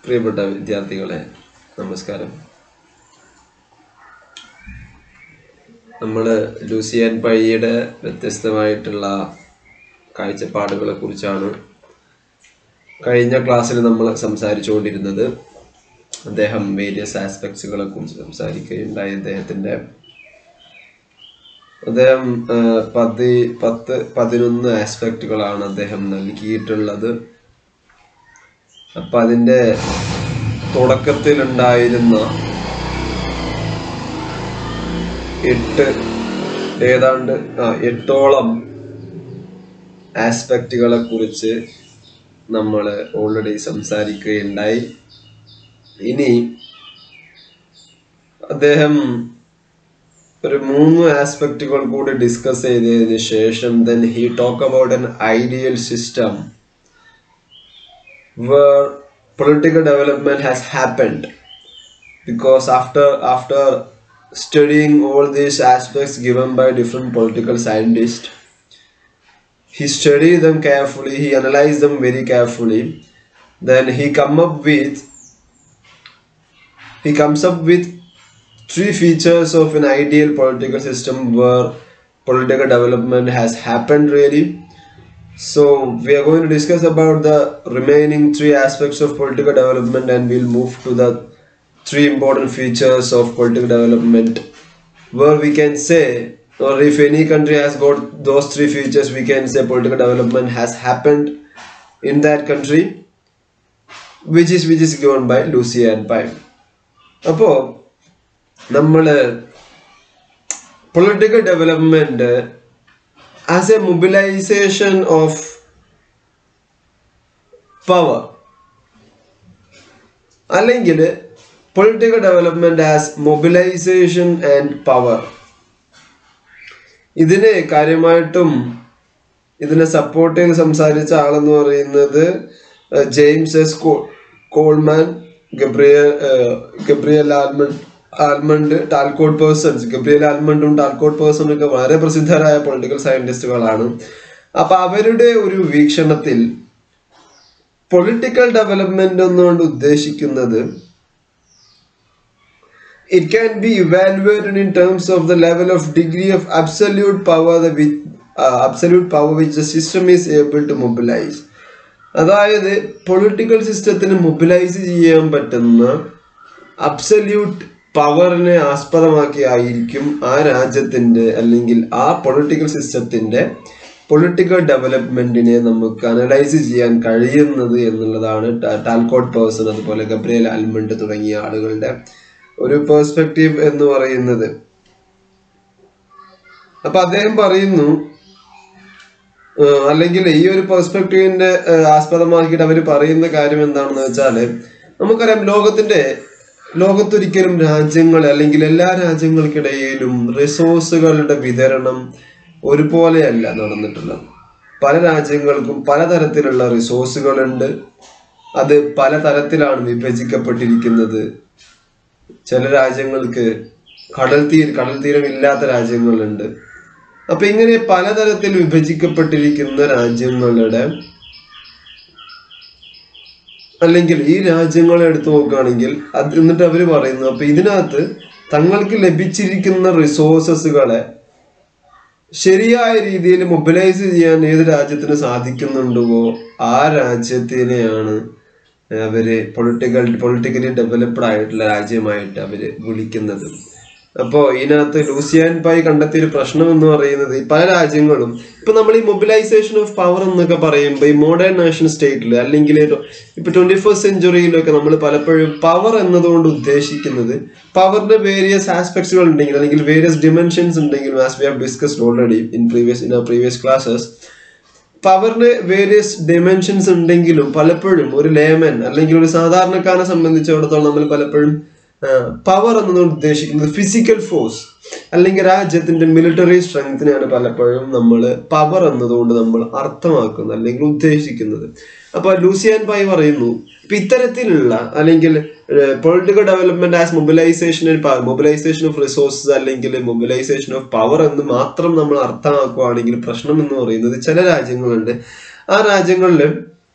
പ്രിയപ്പെട്ട വിദ്യാർത്ഥികളെ നമസ്കാരം നമ്മൾ ലൂസിയാൻ പഴിയുടെ വ്യത്യസ്തമായിട്ടുള്ള കാഴ്ചപ്പാടുകളെ കുറിച്ചാണ് കഴിഞ്ഞ ക്ലാസ്സിൽ നമ്മൾ സംസാരിച്ചുകൊണ്ടിരുന്നത് അദ്ദേഹം വേരിയസ് ആസ്പെക്ട്സുകളെ കുറിച്ച് സംസാരിക്കുകയുണ്ടായി അദ്ദേഹത്തിൻ്റെ അദ്ദേഹം ആ, പതി പത്ത് പതിനൊന്ന് ആസ്പെക്റ്റുകളാണ് അദ്ദേഹം നൽകിയിട്ടുള്ളത് അപ്പൊ അതിന്റെ തുടക്കത്തിലുണ്ടായിരുന്ന എട്ട് ഏതാണ്ട് ആ എട്ടോളം ആസ്പെക്റ്റുകളെ കുറിച്ച് നമ്മൾ ഓൾറെഡി സംസാരിക്കുകയുണ്ടായി ഇനി അദ്ദേഹം ഒരു മൂന്ന് ആസ്പെക്റ്റുകൾ കൂടി ഡിസ്കസ് ചെയ്തതിന് ശേഷം then he talk about an ideal system where political development has happened because after after studying all these aspects given by different political scientists he studied them carefully he analyzed them very carefully then he come up with he comes up with three features of an ideal political system where political development has happened really so we are going to discuss about the remaining three aspects of political development and we'll move to the three important features of political development where we can say or if any country has got those three features we can say political development has happened in that country which is which is given by Lucia and Pime അപ്പോൾ നമ്മൾ political development as a mobilization of power അല്ലെങ്കിൽ political development as mobilization and power ഇതിന് കാര്യമായിട്ടും ഇതിനെ support ചെയ്ത് സംസാരിച്ച ആളെന്ന് പറയുന്നത് ഏഹ്, James S Co- Coleman Gabriel ഏഹ്, Gabriel Almond Almond Talcott Parsons Gabriel ആൽമണ്ടും ടാൽക്കോട്ട് പേഴ്സണും ഒക്കെ വളരെ പ്രസിദ്ധരായ പൊളിറ്റിക്കൽ സയന്റിസ്റ്റുകളാണ് അപ്പൊ അവരുടെ ഒരു വീക്ഷണത്തിൽ പൊളിറ്റിക്കൽ ഡെവലപ്മെന്റ് എന്നുകൊണ്ട് ഉദ്ദേശിക്കുന്നത് it can be evaluated in terms of the level of degree of absolute power the which, uh, absolute power which the system is able to mobilize അതായത് പൊളിറ്റിക്കൽ സിസ്റ്റത്തിന് മൊബിലൈസ് ചെയ്യാൻ പറ്റുന്ന അബ്സല്യൂട്ട് പവറിനെ ആസ്പദമാക്കി ആയിരിക്കും ആ രാജ്യത്തിന്റെ അല്ലെങ്കിൽ ആ പൊളിറ്റിക്കൽ സിസ്റ്റത്തിന്റെ പൊളിറ്റിക്കൽ ഡെവലപ്മെന്റിനെ നമുക്ക് അനലൈസ് ചെയ്യാൻ കഴിയുന്നത് എന്നുള്ളതാണ് ടാ- ടാൽക്കോട്ട് പേഴ്സൺ അതുപോലെ ഗബ്രിയൽ ആൽമണ്ട് തുടങ്ങിയ ആളുകളുടെ ഒരു പേഴ്സ്പെക്റ്റീവ് എന്ന് പറയുന്നത് അപ്പൊ അദ്ദേഹം പറയുന്നു ഏഹ് അല്ലെങ്കിൽ ഈ ഒരു പെർസ്പെക്റ്റീവിന്റെ ആസ്പദമാക്കിയിട്ട് അവർ പറയുന്ന കാര്യം എന്താണെന്ന് വെച്ചാല് നമുക്കറിയാം ലോകത്തിന്റെ ലോകത്തൊരിക്കലും രാജ്യങ്ങൾ അല്ലെങ്കിൽ എല്ലാ രാജ്യങ്ങൾക്കിടയിലും റിസോഴ്സുകളുടെ വിതരണം ഒരുപോലെയല്ല നടന്നിട്ടുള്ളത് പല രാജ്യങ്ങൾക്കും പലതരത്തിലുള്ള റിസോഴ്സുകളുണ്ട് അത് പലതരത്തിലാണ് വിഭജിക്കപ്പെട്ടിരിക്കുന്നത് ചില രാജ്യങ്ങൾക്ക് കടൽ തീര കടൽ തീരം ഇല്ലാത്ത രാജ്യങ്ങളുണ്ട് അപ്പൊ ഇങ്ങനെ പലതരത്തിൽ വിഭജിക്കപ്പെട്ടിരിക്കുന്ന രാജ്യങ്ങളുടെ അല്ലെങ്കിൽ ഈ രാജ്യങ്ങളെ എടുത്തു നോക്കുകയാണെങ്കിൽ അത് എന്നിട്ട് അവർ പറയുന്നു അപ്പൊ ഇതിനകത്ത് തങ്ങൾക്ക് ലഭിച്ചിരിക്കുന്ന റിസോഴ്സസുകളെ ശരിയായ രീതിയിൽ മൊബിലൈസ് ചെയ്യാൻ ഏത് രാജ്യത്തിന് സാധിക്കുന്നുണ്ടോ ആ രാജ്യത്തിനെയാണ് അവര് പൊളിറ്റിക്കൽ പൊളിറ്റിക്കലി ഡെവലപ്ഡ് ആയിട്ടുള്ള രാജ്യമായിട്ട് അവര് വിളിക്കുന്നത് അപ്പോൾ ഇതിനകത്ത് ലൂസിയാൻ പൈ കണ്ടെത്തിയ ഒരു പ്രശ്നം എന്ന് പറയുന്നത് ഈ പല രാജ്യങ്ങളും ഇപ്പൊ നമ്മൾ ഈ മൊബിലൈസേഷൻ ഓഫ് പവർ എന്നൊക്കെ പറയുമ്പോൾ ഈ മോഡേൺ നാഷൻ സ്റ്റേറ്റിൽ അല്ലെങ്കിൽ ഒരു- ഇപ്പൊ ട്വന്റി ഫസ്റ്റ് സെഞ്ചുറിയിലൊക്കെ നമ്മൾ പലപ്പോഴും പവർ എന്നതുകൊണ്ട് ഉദ്ദേശിക്കുന്നത് പവറിന്റെ വേരിയസ് ആസ്പെക്ട്സുകൾ ഉണ്ടെങ്കിൽ അല്ലെങ്കിൽ വേരിയസ് ഡിമെൻഷൻസ് ഉണ്ടെങ്കിൽ as we have discussed already in previous in previous classes പവറിന് വേരിയസ് ഡൈമെൻഷൻസ് ഉണ്ടെങ്കിലും പലപ്പോഴും ഒരു ലേമൻ അല്ലെങ്കിൽ ഒരു സാധാരണക്കാരനെ സംബന്ധിച്ചിടത്തോളം നമ്മൾ പലപ്പോഴും പവർ എന്നതുകൊണ്ട് ഉദ്ദേശിക്കുന്നത് ഫിസിക്കൽ ഫോഴ്സ് അല്ലെങ്കിൽ രാജ്യത്തിന്റെ മിലിറ്ററി സ്ട്രെങ്തിനെയാണ് പലപ്പോഴും നമ്മൾ പവർ എന്നതുകൊണ്ട് നമ്മൾ അർത്ഥമാക്കുന്നത് അല്ലെങ്കിൽ ഉദ്ദേശിക്കുന്നത് അപ്പൊ ലൂസിയാൻ പൈ പറയുന്നു ഇപ്പൊ ഇത്തരത്തിലുള്ള അല്ലെങ്കിൽ political development as mobilization mobilization of resources അല്ലെങ്കിൽ മൊബിലൈസേഷൻ ഓഫ് പവർ എന്ന് മാത്രം നമ്മൾ അർത്ഥമാക്കുകയാണെങ്കിൽ പ്രശ്നം എന്ന് പറയുന്നത് ചില രാജ്യങ്ങളുണ്ട് ആ രാജ്യങ്ങളിൽ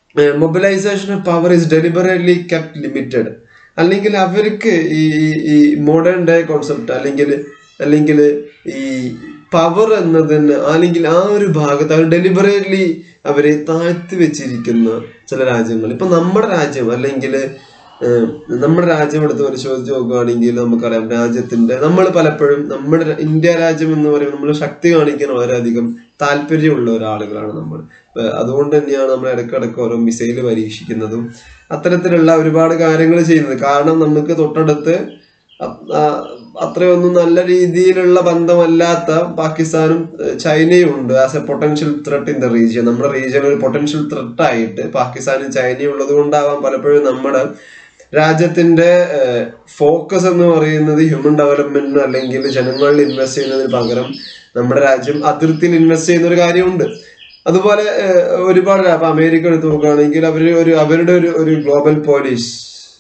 mobilization of power is deliberately kept limited അല്ലെങ്കിൽ അവർക്ക് ഈ ഈ- ഈ മോഡേൺ ഡേ കോൺസെപ്റ്റ് അല്ലെങ്കിൽ അല്ലെങ്കിൽ ഈ പവർ എന്നതിന് അല്ലെങ്കിൽ ആ ഒരു ഭാഗത്ത് അവർ ഡെലിബറേറ്റ്ലി അവരെ താഴ്ത്തി വെച്ചിരിക്കുന്ന ചില രാജ്യങ്ങൾ ഇപ്പൊ നമ്മുടെ രാജ്യം അല്ലെങ്കിൽ ഏഹ്, നമ്മുടെ രാജ്യം എടുത്ത് പരിശോധിച്ച് നോക്കുകയാണെങ്കിൽ നമുക്കറിയാം രാജ്യത്തിന്റെ നമ്മൾ പലപ്പോഴും നമ്മുടെ ര- ഇന്ത്യ രാജ്യം എന്ന് പറയുമ്പോൾ നമ്മൾ ശക്തി കാണിക്കാൻ വളരെയധികം താല്പര്യമുള്ള ഒരാളുകളാണ് നമ്മൾ ഇപ്പൊ അതുകൊണ്ട് തന്നെയാണ് നമ്മൾ ഇടയ്ക്കിടയ്ക്ക് ഓരോ മിസൈൽ പരീക്ഷിക്കുന്നതും അത്തരത്തിലുള്ള ഒരുപാട് കാര്യങ്ങൾ ചെയ്യുന്നത് കാരണം നമുക്ക് തൊട്ടടുത്ത് അ- ആ- അത്രയൊന്നും നല്ല രീതിയിലുള്ള ബന്ധമല്ലാത്ത പാകിസ്ഥാനും ഏഹ്, ചൈനയും ഉണ്ട് as a potential threat in the region നമ്മുടെ റീജിയനിൽ പൊട്ടൻഷ്യൽ ത്രെട്ട് ആയിട്ട് പാകിസ്ഥാനും ചൈനയും ഉള്ളത് കൊണ്ടാവാം പലപ്പോഴും നമ്മുടെ രാജ്യത്തിന്റെ ഫോക്കസ് എന്ന് പറയുന്നത് ഹ്യൂമൻ ഡെവലപ്മെന്റിന് അല്ലെങ്കിൽ ജനങ്ങളിൽ ഇൻവെസ്റ്റ് ചെയ്യുന്നതിന് പകരം നമ്മുടെ രാജ്യം അതിർത്തിയിൽ ഇൻവെസ്റ്റ് ചെയ്യുന്ന ഒരു കാര്യമുണ്ട് അതുപോലെ ഏഹ്, ഒരുപാട് രാ- ഇപ്പൊ അമേരിക്ക എടുത്ത് നോക്കുകയാണെങ്കിൽ അവര് ഒരു അവരുടെ ഒരു ഒരു ഗ്ലോബൽ പോലീസ്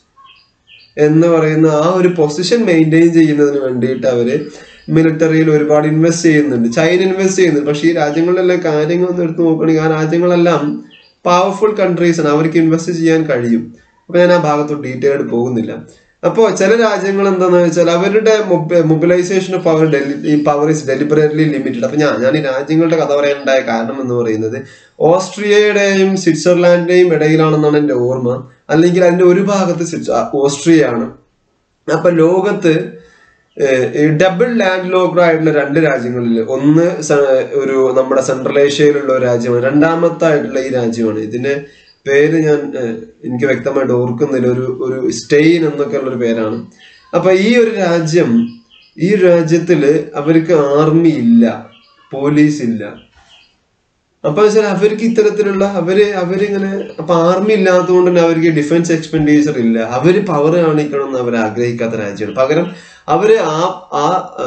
എന്ന് പറയുന്ന ആ ഒരു പൊസിഷൻ മെയിൻറ്റെയിൻ ചെയ്യുന്നതിന് വേണ്ടിയിട്ട് അവര് മിലിറ്ററിയിൽ ഒരുപാട് ഇൻവെസ്റ്റ് ചെയ്യുന്നുണ്ട് ചൈന ഇൻവെസ്റ്റ് ചെയ്യുന്നുണ്ട് പക്ഷേ ഈ രാജ്യങ്ങളിലെല്ലാം കാര്യങ്ങൾ ഒന്ന് എടുത്ത് നോക്കുകയാണെങ്കിൽ ആ രാജ്യങ്ങളെല്ലാം പവർഫുൾ കൺട്രീസ് ആണ് അവർക്ക് ഇൻവെസ്റ്റ് ചെയ്യാൻ കഴിയും അപ്പൊ ഞാൻ ആ ഭാഗത്തോട്ട് ഡീറ്റെയിൽഡ് പോകുന്നില്ല അപ്പോൾ ചില രാജ്യങ്ങൾ എന്താന്ന് വെച്ചാൽ അവരുടെ മൊബിലൈസേഷൻ ഓഫ് പവർ ഈ പവർ ഇസ് ഡെലിബറേറ്റ്ലി ലിമിറ്റഡ് അപ്പൊ ഞാൻ ഞാൻ ഈ രാജ്യങ്ങളുടെ കഥ പറയാനുണ്ടായ കാരണം എന്ന് പറയുന്നത് ഓസ്ട്രിയയുടെയും സ്വിറ്റ്സർലാൻഡിന്റെയും ഇടയിലാണെന്നാണ് എൻ്റെ ഓർമ്മ അല്ലെങ്കിൽ അതിന്റെ ഒരു ഭാഗത്ത് സ്വിറ്റ്സ- ആ, ഓസ്ട്രിയയാണ് അപ്പൊ ലോകത്ത് ഏഹ്, ഈ ഡബിൾ ലാൻഡ് ലോക്കർ ആയിട്ടുള്ള രണ്ട് രാജ്യങ്ങളിൽ ഒന്ന് സ- ഒരു നമ്മുടെ സെൻട്രൽ ഏഷ്യയിലുള്ള ഒരു രാജ്യമാണ് രണ്ടാമത്തെ ആയിട്ടുള്ള ഈ രാജ്യമാണ് ഇതിന്റെ പേര് ഞാൻ ഏഹ്, എനിക്ക് വ്യക്തമായിട്ട് ഓർക്കുന്നില്ല ഒരു ഒരു സ്റ്റെയിൻ എന്നൊക്കെ ഉള്ള ഒരു പേരാണ് അപ്പൊ ഈ ഒരു രാജ്യം ഈ രാജ്യത്തില് അവർക്ക് ആർമി ഇല്ല പോലീസ് ഇല്ല അപ്പൊ വെച്ചാൽ അവർക്ക് ഇത്തരത്തിലുള്ള അവര് അവരിങ്ങനെ അപ്പൊ ആർമി ഇല്ലാത്തതുകൊണ്ട് തന്നെ അവർക്ക് ഡിഫൻസ് എക്സ്പെൻഡിച്ചർ ഇല്ല അവര് പവർ കാണിക്കണം എന്ന് അവർ ആഗ്രഹിക്കാത്ത രാജ്യമാണ് പകരം അവര് ആ ആ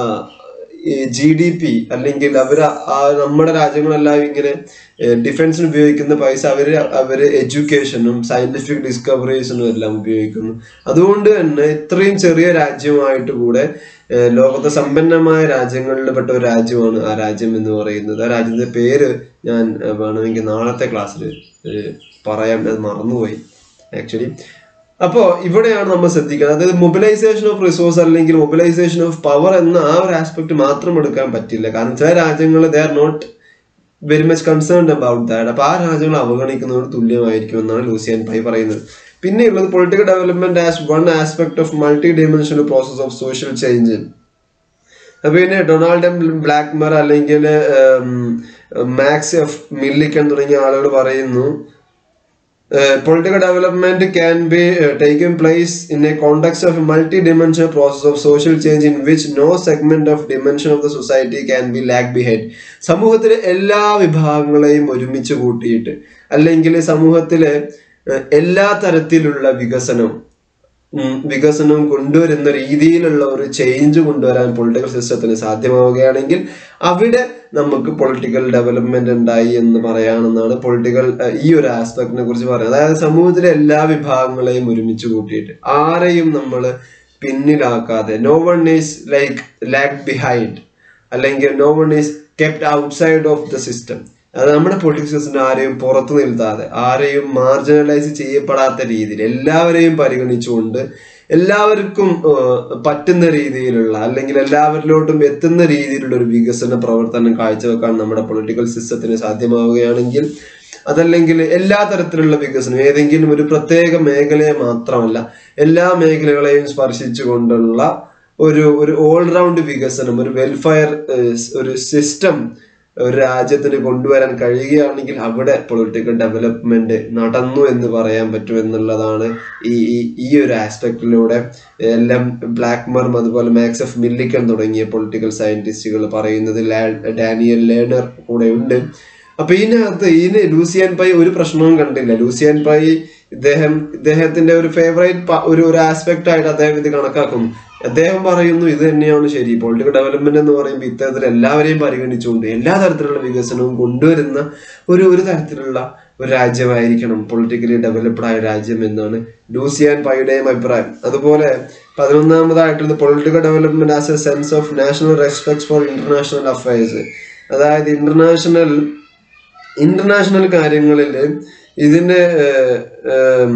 ജി ഡി പി അല്ലെങ്കിൽ അവര് ആ നമ്മുടെ രാജ്യങ്ങളെല്ലാം ഇങ്ങനെ ഡിഫൻസിന് ഉപയോഗിക്കുന്ന പൈസ അവര് അവര് എഡ്യൂക്കേഷനും സയന്റിഫിക് ഡിസ്കവറീസിനും എല്ലാം ഉപയോഗിക്കുന്നു അതുകൊണ്ട് തന്നെ ഇത്രയും ചെറിയ രാജ്യമായിട്ട് കൂടെ ഏഹ് ലോകത്തെ സമ്പന്നമായ രാജ്യങ്ങളിൽ പെട്ട ഒരു രാജ്യമാണ് ആ രാജ്യം എന്ന് പറയുന്നത് ആ രാജ്യത്തിന്റെ പേര് ഞാൻ ഏഹ് വേണമെങ്കിൽ നാളത്തെ ക്ലാസ്സിൽ പറയാൻ അത് മറന്നുപോയി ആക്ച്വലി അപ്പോ ഇവിടെയാണ് നമ്മൾ ശ്രദ്ധിക്കുന്നത് അതായത് മൊബിലൈസേഷൻ ഓഫ് റിസോഴ്സ് അല്ലെങ്കിൽ മൊബിലൈസേഷൻ ഓഫ് പവർ എന്ന ആ ഒരു ആസ്പെക്ട് മാത്രം എടുക്കാൻ പറ്റില്ല കാരണം ചില രാജ്യങ്ങൾ they are not very much concerned about that അപ്പൊ ആ രാജ്യങ്ങൾ അവഗണിക്കുന്നതിന് തുല്യമായിരിക്കും എന്നാണ് ലൂസിയൻ പൈ പറയുന്നത് പിന്നെയുള്ളത് political development as one aspect of multi dimensional process of social change അപ്പൊ പിന്നെ ഡൊണാൾഡ് എം ബ്ലാക്ക്മർ അല്ലെങ്കിൽ മാക്സ് എഫ് മില്ലിക്കൻ തുടങ്ങിയ ആളുകൾ പറയുന്നു political development can be taken place in a context of multi dimensional process of social change in which no segment of dimension of the society can be lack behind സമൂഹത്തിലെ എല്ലാ വിഭാഗങ്ങളെയും ഒരുമിച്ച് കൂട്ടിയിട്ട് അല്ലെങ്കിൽ സമൂഹത്തിലെ ഏഹ്, എല്ലാ തരത്തിലുള്ള വികസനം ഉം, വികസനം കൊണ്ടുവരുന്ന രീതിയിലുള്ള ഒരു ചേഞ്ച് കൊണ്ടുവരാൻ പൊളിറ്റിക്കൽ സിസ്റ്റത്തിന് സാധ്യമാവുകയാണെങ്കിൽ അവിടെ നമുക്ക് പൊളിറ്റിക്കൽ ഡെവലപ്മെന്റ് ഉണ്ടായി എന്ന് പറയാണെന്നാണ് പൊളിറ്റിക്കൽ ഈ ഒരു ആസ്പെക്ടിനെ കുറിച്ച് പറയുന്നത് അതായത് സമൂഹത്തിലെ എല്ലാ വിഭാഗങ്ങളെയും ഒരുമിച്ച് കൂട്ടിയിട്ട് ആരെയും നമ്മൾ പിന്നിലാക്കാതെ no one is like lack behind അല്ലെങ്കിൽ no one is kept outside of the system അത് നമ്മുടെ പൊളിറ്റിക്സ് സിസ്റ്റം ആരെയും പുറത്തു നിർത്താതെ ആരെയും മാർജിനലൈസ് ചെയ്യപ്പെടാത്ത രീതിയിൽ എല്ലാവരെയും പരിഗണിച്ചുകൊണ്ട് എല്ലാവർക്കും ഏഹ്, പറ്റുന്ന രീതിയിലുള്ള അല്ലെങ്കിൽ എല്ലാവരിലോട്ടും എത്തുന്ന രീതിയിലുള്ള ഒരു വികസന പ്രവർത്തനം കാഴ്ചവെക്കാൻ നമ്മുടെ പൊളിറ്റിക്കൽ സിസ്റ്റത്തിന് സാധ്യമാവുകയാണെങ്കിൽ അതല്ലെങ്കിൽ എല്ലാ തരത്തിലുള്ള വികസനം ഏതെങ്കിലും ഒരു പ്രത്യേക മേഖലയെ മാത്രമല്ല എല്ലാ മേഖലകളെയും സ്പർശിച്ചുകൊണ്ടുള്ള ഒരു ഒരു ഓൾറൗണ്ട് വികസനം ഒരു വെൽഫെയർ ഒരു സിസ്റ്റം ഒരു രാജ്യത്തിന് കൊണ്ടുവരാൻ കഴിയുകയാണെങ്കിൽ അവിടെ പൊളിറ്റിക്കൽ ഡെവലപ്മെന്റ് നടന്നു എന്ന് പറയാൻ പറ്റും എന്നുള്ളതാണ് ഈ ഈ- ഈ ഒരു ആസ്പെക്റ്റിലൂടെ എല്ലാം ബ്ലാക്ക്മറും അതുപോലെ മാക്സ് എഫ് മില്ലിക്കൻ തുടങ്ങിയ പൊളിറ്റിക്കൽ സയന്റിസ്റ്റുകൾ പറയുന്നത് ലാ- ഡാനിയൽ ലേണർ കൂടെ ഉണ്ട് അപ്പൊ ഇതിനകത്ത് ഇതിന് ലൂസിയൻ പൈ ഒരു പ്രശ്നവും കണ്ടില്ല ലൂസിയൻ പൈ ഇദ്ദേഹം ഇദ്ദേഹത്തിന്റെ ഒരു ഫേവറേറ്റ് ഒരു ഒരു ആസ്പെക്ട് ആയിട്ട് അദ്ദേഹം ഇത് കണക്കാക്കുന്നു അദ്ദേഹം പറയുന്നു ഇത് തന്നെയാണ് ശരി പൊളിറ്റിക്കൽ ഡെവലപ്മെന്റ് എന്ന് പറയുമ്പോൾ ഇത്തരത്തിൽ എല്ലാവരെയും പരിഗണിച്ചുകൊണ്ട് എല്ലാ തരത്തിലുള്ള വികസനവും കൊണ്ടുവരുന്ന ഒരു ഒരു തരത്തിലുള്ള ഒരു രാജ്യമായിരിക്കണം പൊളിറ്റിക്കലി ഡെവലപ്ഡ് ആയ രാജ്യം എന്നാണ് ലൂസിയാൻ പൈയുടെയും അഭിപ്രായം അതുപോലെ പതിനൊന്നാമതായിട്ടുള്ളത് political development as a sense of national respect for international affairs അതായത് ഇന്റർനാഷണൽ ഇന്റർനാഷണൽ കാര്യങ്ങളിൽ ഇതിന് ഏഹ്, ഏം,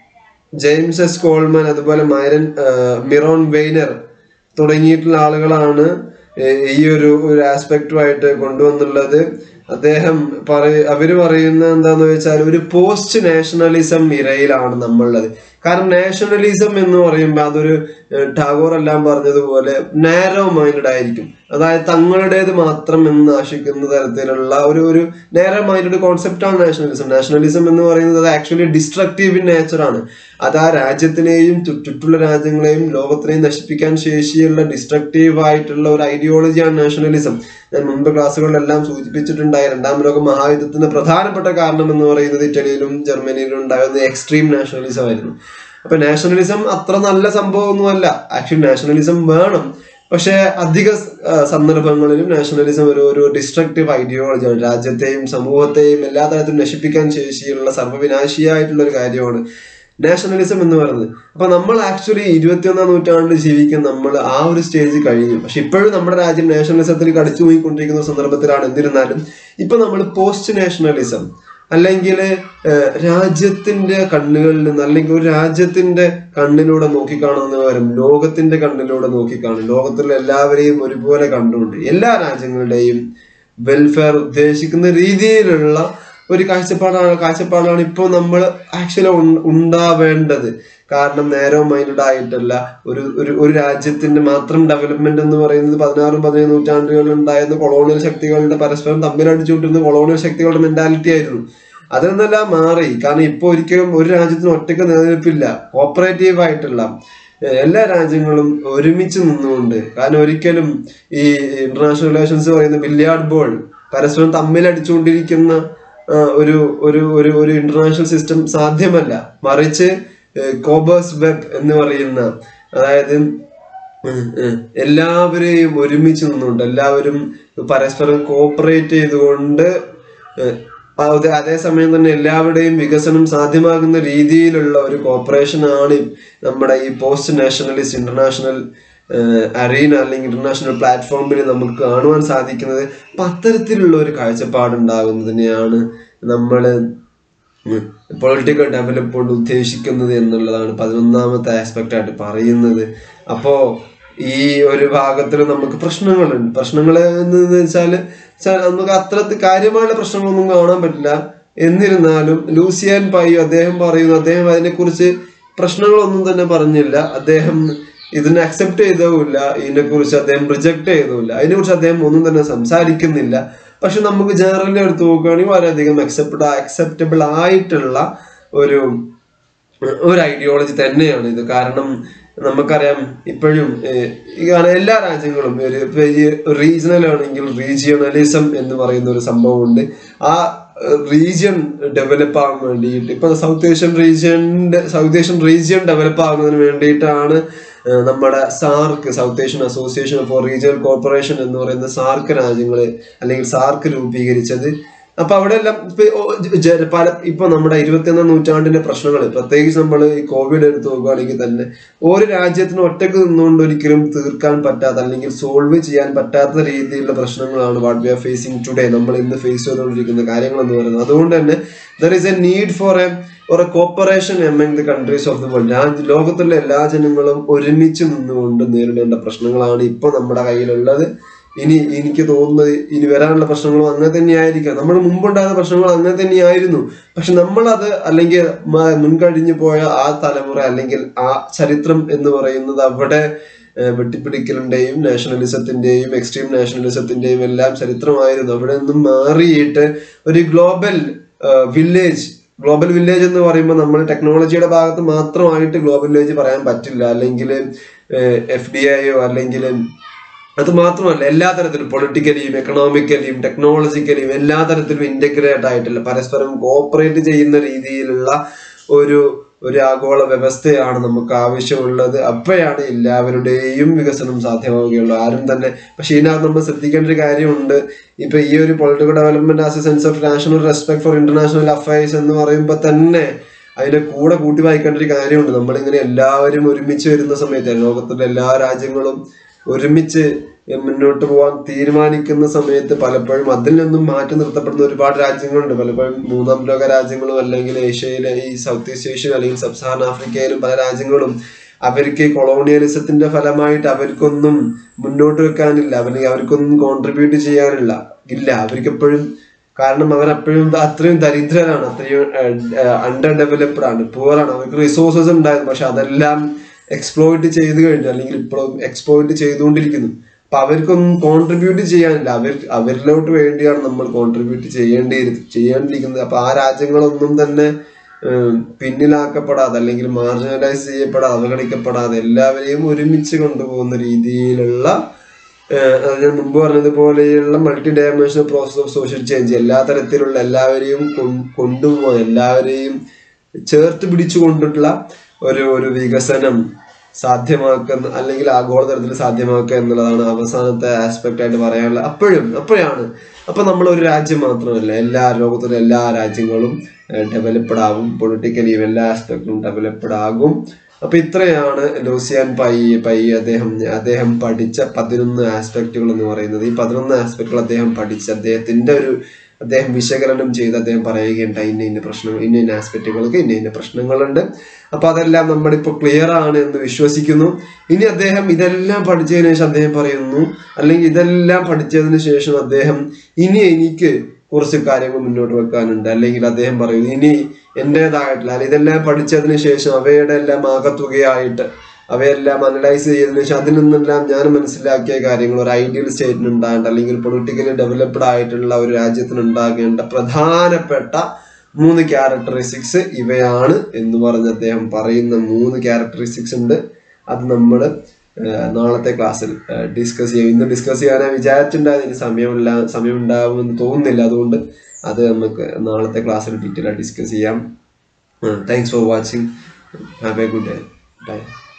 ജെയിംസ് എസ് കോൾമാൻ അതുപോലെ മൈരൻ ഏഹ്, മിറോൺ വെയ്നർ തുടങ്ങിയിട്ടുള്ള ആളുകളാണ് ഏഹ്, ഈ ഒരു ഒരു ആസ്പെക്റ്റുമായിട്ട് കൊണ്ടുവന്നുള്ളത് അദ്ദേഹം പറയ അവര് പറയുന്ന എന്താന്ന് വെച്ചാൽ ഒരു പോസ്റ്റ് നാഷണലിസം ഇരയിലാണ് നമ്മളുള്ളത് കാരണം നാഷണലിസം എന്ന് പറയുമ്പോൾ അതൊരു ഏഹ്, ടാഗോർ എല്ലാം പറഞ്ഞതുപോലെ നാരോ മൈൻഡഡ് ആയിരിക്കും അതായത് തങ്ങളുടേത് മാത്രം എന്ന് ആശിക്കുന്ന തരത്തിലുള്ള ഒരു ഒരു നേരെ മൈൻഡഡ് കോൺസെപ്റ്റാണ് നാഷണലിസം നാഷണലിസം എന്ന് പറയുന്നത് അത് ആക്ച്വലി ഡിസ്ട്രക്റ്റീവ് ഇൻ നേച്ചറാണ് അത് ആ രാജ്യത്തിനെയും ചു- ചുറ്റുള്ള രാജ്യങ്ങളെയും ലോകത്തിനെയും നശിപ്പിക്കാൻ ശേഷിയുള്ള ഡിസ്ട്രക്റ്റീവ് ആയിട്ടുള്ള ഒരു ഐഡിയോളജിയാണ് നാഷണലിസം ഞാൻ മുമ്പ് ക്ലാസ്സുകളിലെല്ലാം സൂചിപ്പിച്ചിട്ടുണ്ടായി രണ്ടാം ലോക മഹായുദ്ധത്തിന് പ്രധാനപ്പെട്ട കാരണം എന്ന് പറയുന്നത് ഇറ്റലിയിലും ജർമ്മനിയിലും ഉണ്ടായിരുന്ന എക്സ്ട്രീം നാഷണലിസം ആയിരുന്നു അപ്പൊ നാഷണലിസം അത്ര നല്ല സംഭവമൊന്നുമല്ല ആക്ച്വലി നാഷണലിസം വേണം പക്ഷെ അധിക ആ, സന്ദർഭങ്ങളിലും നാഷണലിസം ഒരു ഒരു ഡിസ്ട്രക്റ്റീവ് ഐഡിയോളജിയാണ് രാജ്യത്തെയും സമൂഹത്തെയും എല്ലാ തരത്തിലും നശിപ്പിക്കാൻ ശേഷിയുള്ള സർവ്വവിനാശിയായിട്ടുള്ള ഒരു കാര്യമാണ് നാഷണലിസം എന്ന് പറയുന്നത് അപ്പൊ നമ്മൾ ആക്ച്വലി ഇരുപത്തിയൊന്നാം നൂറ്റാണ്ടിൽ ജീവിക്കുന്ന നമ്മൾ ആ ഒരു സ്റ്റേജ് കഴിഞ്ഞു പക്ഷെ ഇപ്പോഴും നമ്മുടെ രാജ്യം നാഷണലിസത്തിൽ കടിച്ചു പോയിക്കൊണ്ടിരിക്കുന്ന ഒരു സന്ദർഭത്തിലാണ് എന്നിരുന്നാലും ഇപ്പൊ നമ്മൾ പോസ്റ്റ് നാഷണലിസം അല്ലെങ്കിൽ രാജ്യത്തിന്റെ കണ്ണുകളിൽ നിന്ന് അല്ലെങ്കിൽ ഒരു രാജ്യത്തിന്റെ കണ്ണിലൂടെ നോക്കിക്കാണുന്ന പകരം ലോകത്തിന്റെ കണ്ണിലൂടെ നോക്കിക്കാണും ലോകത്തിലുള്ള എല്ലാവരെയും ഒരുപോലെ കണ്ടുകൊണ്ട് എല്ലാ രാജ്യങ്ങളുടെയും വെൽഫെയർ ഉദ്ദേശിക്കുന്ന രീതിയിലുള്ള ഒരു കാഴ്ചപ്പാടാണ് കാഴ്ചപ്പാടാണ് ഇപ്പോൾ നമ്മൾ ആക്ച്വലി ഉണ്ടാവേണ്ടത് കാരണം നേരോ മൈൻഡഡ് ആയിട്ടല്ല ഒരു ഒരു ഒരു രാജ്യത്തിന്റെ മാത്രം ഡെവലപ്മെന്റ് എന്ന് പറയുന്നത് പതിനാറും പതിനേഴ് നൂറ്റാണ്ടുകളിൽ ഉണ്ടായിരുന്ന കൊളോണിയൽ ശക്തികളുടെ പരസ്പരം തമ്മിലടിച്ചുകൊണ്ടിരുന്ന കൊളോണിയൽ ശക്തികളുടെ മെന്റാലിറ്റി ആയിരുന്നു അതിൽ നിന്നെല്ലാം മാറി കാരണം ഇപ്പോൾ ഒരിക്കലും ഒരു രാജ്യത്തിന് ഒറ്റയ്ക്ക് നിലനിൽപ്പില്ല കോപ്പറേറ്റീവ് ആയിട്ടുള്ള ഏഹ് എല്ലാ രാജ്യങ്ങളും ഒരുമിച്ച് നിന്നുകൊണ്ട് കാരണം ഒരിക്കലും ഈ ഇന്റർനാഷണൽ റിലേഷൻസ് പറയുന്ന ബില്യാർഡ് ബോൾ പരസ്പരം തമ്മിലടിച്ചുകൊണ്ടിരിക്കുന്ന ആ, ഒരു ഒരു ഒരു ഒരു ഇന്റർനാഷണൽ സിസ്റ്റം സാധ്യമല്ല മറിച്ച് കോബേഴ്സ് വെബ് എന്ന് പറയുന്ന അതായത് ഉം, ഉം, എല്ലാവരെയും ഒരുമിച്ച് നിന്നുകൊണ്ട് എല്ലാവരും പരസ്പരം കോപ്പറേറ്റ് ചെയ്തുകൊണ്ട് ഏഹ്, അതെ അതേസമയം തന്നെ എല്ലാവരുടെയും വികസനം സാധ്യമാകുന്ന രീതിയിലുള്ള ഒരു കോപ്പറേഷൻ ആണ് നമ്മുടെ ഈ പോസ്റ്റ് നാഷണലിസ്റ്റ് ഇന്റർനാഷണൽ അറീന അല്ലെങ്കിൽ ഇന്റർനാഷണൽ പ്ലാറ്റ്ഫോമിൽ നമുക്ക് കാണുവാൻ സാധിക്കുന്നത് അപ്പൊ അത്തരത്തിലുള്ള ഒരു കാഴ്ചപ്പാടുണ്ടാകുന്നതിനെയാണ് നമ്മൾ പൊളിറ്റിക്കൽ ഡെവലപ്പ് കൊണ്ട് ഉദ്ദേശിക്കുന്നത് എന്നുള്ളതാണ് പതിനൊന്നാമത്തെ ആസ്പെക്റ്റ് ആയിട്ട് പറയുന്നത് അപ്പോ ഈ ഒരു ഭാഗത്തിൽ നമുക്ക് പ്രശ്നങ്ങളുണ്ട് പ്രശ്നങ്ങൾ എന്ന് വെച്ചാൽ നമുക്ക് അത്ര കാര്യമായുള്ള പ്രശ്നങ്ങളൊന്നും കാണാൻ പറ്റില്ല എന്നിരുന്നാലും ലൂസിയാൻ പയ്യോ അദ്ദേഹം പറയുന്നു അദ്ദേഹം അതിനെക്കുറിച്ച് പ്രശ്നങ്ങളൊന്നും തന്നെ പറഞ്ഞില്ല അദ്ദേഹം ഇതിനെ അക്സെപ്റ്റ് ചെയ്തതുമില്ല ഇതിനെക്കുറിച്ച് അദ്ദേഹം റിജക്ട് ചെയ്തതുമില്ല അതിനെക്കുറിച്ച് അദ്ദേഹം ഒന്നും തന്നെ സംസാരിക്കുന്നില്ല പക്ഷെ നമുക്ക് ജനറലി എടുത്ത് നോക്കുകയാണെങ്കിൽ വളരെയധികം അക്സെപ്റ്റ് അക്സെപ്റ്റബിൾ ആയിട്ടുള്ള ഒരു ഒരു ഐഡിയോളജി തന്നെയാണ് ഇത് കാരണം നമുക്കറിയാം ഇപ്പോഴും ഏഹ്, ഈ കാരണം എല്ലാ രാജ്യങ്ങളും ഒരു റീജിയണൽ ആണെങ്കിൽ റീജിയണലിസം എന്ന് പറയുന്ന ഒരു സംഭവമുണ്ട് ആ റീജിയൻ ഡെവലപ്പ് ആകാൻ വേണ്ടിയിട്ട് ഇപ്പൊ സൗത്ത് ഏഷ്യൻ റീജിയന്റെ സൗത്ത് ഏഷ്യൻ റീജിയൻ ഡെവലപ്പ് ആകുന്നതിന് വേണ്ടിയിട്ടാണ് ഏഹ്, നമ്മുടെ SAARC South Asian Association for Regional Corporation എന്ന് പറയുന്ന സാർക്ക് രാജ്യങ്ങള് അല്ലെങ്കിൽ സാർക്ക് രൂപീകരിച്ചത് അപ്പൊ അവിടെ എല്ലാം ഇപ്പൊ ഓ- ജ- പല ഇപ്പൊ നമ്മുടെ ഇരുപത്തിയൊന്നാം നൂറ്റാണ്ടിന്റെ പ്രശ്നങ്ങൾ പ്രത്യേകിച്ച് നമ്മൾ ഈ കോവിഡ് എടുത്ത് നോക്കുകയാണെങ്കിൽ തന്നെ ഒരു രാജ്യത്തിന് ഒറ്റക്ക് നിന്നുകൊണ്ട് ഒരിക്കലും തീർക്കാൻ പറ്റാത്ത അല്ലെങ്കിൽ സോൾവ് ചെയ്യാൻ പറ്റാത്ത രീതിയിലുള്ള പ്രശ്നങ്ങളാണ് what we are facing today നമ്മൾ ഇന്ന് ഫേസ് ചെയ്തുകൊണ്ടിരിക്കുന്ന കാര്യങ്ങൾ എന്ന് പറയുന്നത് അതുകൊണ്ട് തന്നെ there is a need for a or a cooperation among the countries of the world രാജ്യ ലോകത്തുള്ള എല്ലാ ജനങ്ങളും ഒരുമിച്ച് നിന്നുകൊണ്ട് നേരിടേണ്ട പ്രശ്നങ്ങളാണ് ഇപ്പൊ നമ്മുടെ കയ്യിലുള്ളത് ഇനി എനിക്ക് തോന്നുന്നത് ഇനി വരാനുള്ള പ്രശ്നങ്ങളും അങ്ങനെ തന്നെയായിരിക്കാം നമ്മുടെ മുമ്പുണ്ടായിരുന്ന പ്രശ്നങ്ങൾ അങ്ങനെ തന്നെയായിരുന്നു പക്ഷെ നമ്മളത് അല്ലെങ്കിൽ മ- മുൻകഴിഞ്ഞു പോയ ആ തലമുറ അല്ലെങ്കിൽ ആ ചരിത്രം എന്ന് പറയുന്നത് അവിടെ ഏഹ്, വെട്ടിപ്പിടിക്കലിന്റെയും നാഷണലിസത്തിന്റെയും എക്സ്ട്രീം നാഷണലിസത്തിന്റെയും എല്ലാം ചരിത്രമായിരുന്നു അവിടെ നിന്നും മാറിയിട്ട് ഒരു ഗ്ലോബൽ വില്ലേജ് ഗ്ലോബൽ വില്ലേജ് എന്ന് പറയുമ്പോൾ നമ്മൾ ടെക്നോളജിയുടെ ഭാഗത്ത് മാത്രമായിട്ട് ഗ്ലോബൽ വില്ലേജ് പറയാൻ പറ്റില്ല അല്ലെങ്കിൽ എഫ് ഡി ഐയോ അല്ലെങ്കിൽ അത് മാത്രമല്ല എല്ലാ തരത്തിലും പൊളിറ്റിക്കലിയും എക്കണോമിക്കലിയും ടെക്നോളജിക്കലിയും എല്ലാ തരത്തിലും ഇന്റഗ്രേറ്റ് ആയിട്ടുള്ള പരസ്പരം കോപ്പറേറ്റ് ചെയ്യുന്ന രീതിയിലുള്ള ഒരു ഒരു ആഗോള വ്യവസ്ഥയാണ് നമുക്ക് ആവശ്യമുള്ളത് അപ്പോഴാണ് എല്ലാവരുടെയും വികസനം സാധ്യമാവുകയുള്ളൂ ആരും തന്നെ പക്ഷെ ഇതിനകത്ത് നമ്മൾ ശ്രദ്ധിക്കേണ്ട ഒരു കാര്യമുണ്ട് ഇപ്പൊ ഈ ഒരു political development as a sense of national respect for international affairs എന്ന് പറയുമ്പോൾ തന്നെ അതിന്റെ കൂടെ കൂട്ടി വായിക്കേണ്ട ഒരു കാര്യമുണ്ട് നമ്മളിങ്ങനെ എല്ലാവരും ഒരുമിച്ച് വരുന്ന സമയത്ത് ലോകത്തിലെ എല്ലാ രാജ്യങ്ങളും ഒരുമിച്ച് മുന്നോട്ട് പോകാൻ തീരുമാനിക്കുന്ന സമയത്ത് പലപ്പോഴും അതിൽ നിന്നും മാറ്റി നിർത്തപ്പെടുന്ന ഒരുപാട് രാജ്യങ്ങളുണ്ട് പലപ്പോഴും മൂന്നാം ലോക രാജ്യങ്ങളും അല്ലെങ്കിൽ ഏഷ്യയിലെ ഈ സൗത്ത് ഈസ്റ്റ് ഏഷ്യൻ അല്ലെങ്കിൽ സബ് സഹാറൻ ആഫ്രിക്കയിലും പല രാജ്യങ്ങളും അവർക്ക് കൊളോണിയലിസത്തിന്റെ ഫലമായിട്ട് അവർക്കൊന്നും മുന്നോട്ട് വെക്കാനില്ല അവർക്ക് അവർക്കൊന്നും കോൺട്രിബ്യൂട്ട് ചെയ്യാനില്ല ഇല്ല അവർക്ക് എപ്പോഴും കാരണം അവർ അപ്പോഴും അത്രയും ദരിദ്രരാണ് അത്രയും അണ്ടർ ഡെവലപ്ഡ് ആണ് പുവർ ആണ് അവർക്ക് റിസോഴ്സസ് ഉണ്ടായിരുന്നു പക്ഷെ അതെല്ലാം എക്സ്പ്ലോയിറ്റ് ചെയ്ത് കഴിഞ്ഞു അല്ലെങ്കിൽ ഇപ്പോഴും എക്സ്പ്ലോയിറ്റ് ചെയ്തുകൊണ്ടിരിക്കുന്നു അപ്പൊ അവർക്കൊന്നും കോൺട്രിബ്യൂട്ട് ചെയ്യാനില്ല അവർ അവരിലോട്ട് വേണ്ടിയാണ് നമ്മൾ കോൺട്രിബ്യൂട്ട് ചെയ്യേണ്ടി ചെയ്യേണ്ടിയിരിക്കുന്നത് അപ്പൊ ആ രാജ്യങ്ങളൊന്നും തന്നെ ഏഹ് പിന്നിലാക്കപ്പെടാതെ അല്ലെങ്കിൽ മാർജിനലൈസ് ചെയ്യപ്പെടാതെ അവഗണിക്കപ്പെടാതെ എല്ലാവരെയും ഒരുമിച്ച് കൊണ്ടുപോകുന്ന രീതിയിലുള്ള ഏഹ് അത് ഞാൻ മുമ്പ് പറഞ്ഞതുപോലെയുള്ള multi dimensional process of social change എല്ലാ തരത്തിലുള്ള എല്ലാവരെയും കൊ- കൊണ്ടുപോകാൻ എല്ലാവരെയും ചേർത്ത് പിടിച്ചു കൊണ്ടിട്ടുള്ള ഒരു ഒരു വികസനം സാധ്യമാക്കുന്ന അല്ലെങ്കിൽ ആഗോളതലത്തിൽ സാധ്യമാക്കുക എന്നുള്ളതാണ് അവസാനത്തെ ആസ്പെക്ട് ആയിട്ട് പറയാനുള്ളത് അപ്പോഴും അപ്പോഴാണ് അപ്പൊ നമ്മൾ ഒരു രാജ്യം മാത്രമല്ല എല്ലാ ലോകത്തിലെ എല്ലാ രാജ്യങ്ങളും ഡെവലപ്ഡ് ആകും പൊളിറ്റിക്കലി എല്ലാ ആസ്പെക്റ്റിലും ഡെവലപ്ഡ് ആകും അപ്പൊ ഇത്രയാണ് ലൂസിയാൻ പൈ പൈ അദ്ദേഹം അദ്ദേഹം പഠിച്ച പതിനൊന്ന് ആസ്പെക്റ്റുകൾ എന്ന് പറയുന്നത് ഈ പതിനൊന്ന് ആസ്പെക്റ്റുകൾ അദ്ദേഹം പഠിച്ച് അദ്ദേഹത്തിന്റെ ഒരു അദ്ദേഹം വിശകലനം ചെയ്ത് അദ്ദേഹം പറയുകയുണ്ടായി ഇന്ന ഇന്ന പ്രശ്നം ഇന്ന ഇന്ന ആസ്പെക്റ്റുകൾക്ക് ഇന്ന ഇന്ന പ്രശ്നങ്ങളുണ്ട് അപ്പൊ അതെല്ലാം നമ്മളിപ്പോ ക്ലിയർ ആണ് എന്ന് വിശ്വസിക്കുന്നു ഇനി അദ്ദേഹം ഇതെല്ലാം പഠിച്ചതിന് ശേഷം അദ്ദേഹം പറയുന്നു അല്ലെങ്കിൽ ഇതെല്ലാം പഠിച്ചതിന് ശേഷം അദ്ദേഹം ഇനി എനിക്ക് കുറച്ച് കാര്യങ്ങൾ മുന്നോട്ട് വെക്കാനുണ്ട് അല്ലെങ്കിൽ അദ്ദേഹം പറയുന്നു ഇനി എൻ്റെതായിട്ടുള്ള അല്ലെങ്കിൽ ഇതെല്ലാം പഠിച്ചതിന് ശേഷം അവയുടെ എല്ലാം ആകത്തുകയായിട്ട് അവയെല്ലാം അനലൈസ് ചെയ്തതിനു ശേഷം അതിൽ നിന്നെല്ലാം ഞാൻ മനസ്സിലാക്കിയ കാര്യങ്ങൾ ഒരു ഐഡിയൽ സ്റ്റേറ്റിന് ഉണ്ടാകേണ്ട അല്ലെങ്കിൽ പൊളിറ്റിക്കലി ഡെവലപ്ഡ് ആയിട്ടുള്ള ഒരു രാജ്യത്തിന് ഉണ്ടാകേണ്ട പ്രധാനപ്പെട്ട മൂന്ന് ക്യാരക്ടറിസ്റ്റിക്സ് ഇവയാണ് എന്ന് പറഞ്ഞ് അദ്ദേഹം പറയുന്ന മൂന്ന് ക്യാരക്ടറിസ്റ്റിക്സ് ഉണ്ട് അത് നമ്മൾ നാളത്തെ ക്ലാസ്സിൽ ഡിസ്കസ് ചെയ്യും ഇന്ന് ഡിസ്കസ് ചെയ്യാനായി വിചാരിച്ചിട്ടുണ്ടായിരുന്നു ഇനി സമയമില്ല സമയമുണ്ടാവുമെന്ന് തോന്നുന്നില്ല അതുകൊണ്ട് അത് നമുക്ക് നാളത്തെ ക്ലാസ്സിൽ ഡീറ്റെയിൽ ആയി ഡിസ്കസ് ചെയ്യാം thanks for watching have a good day by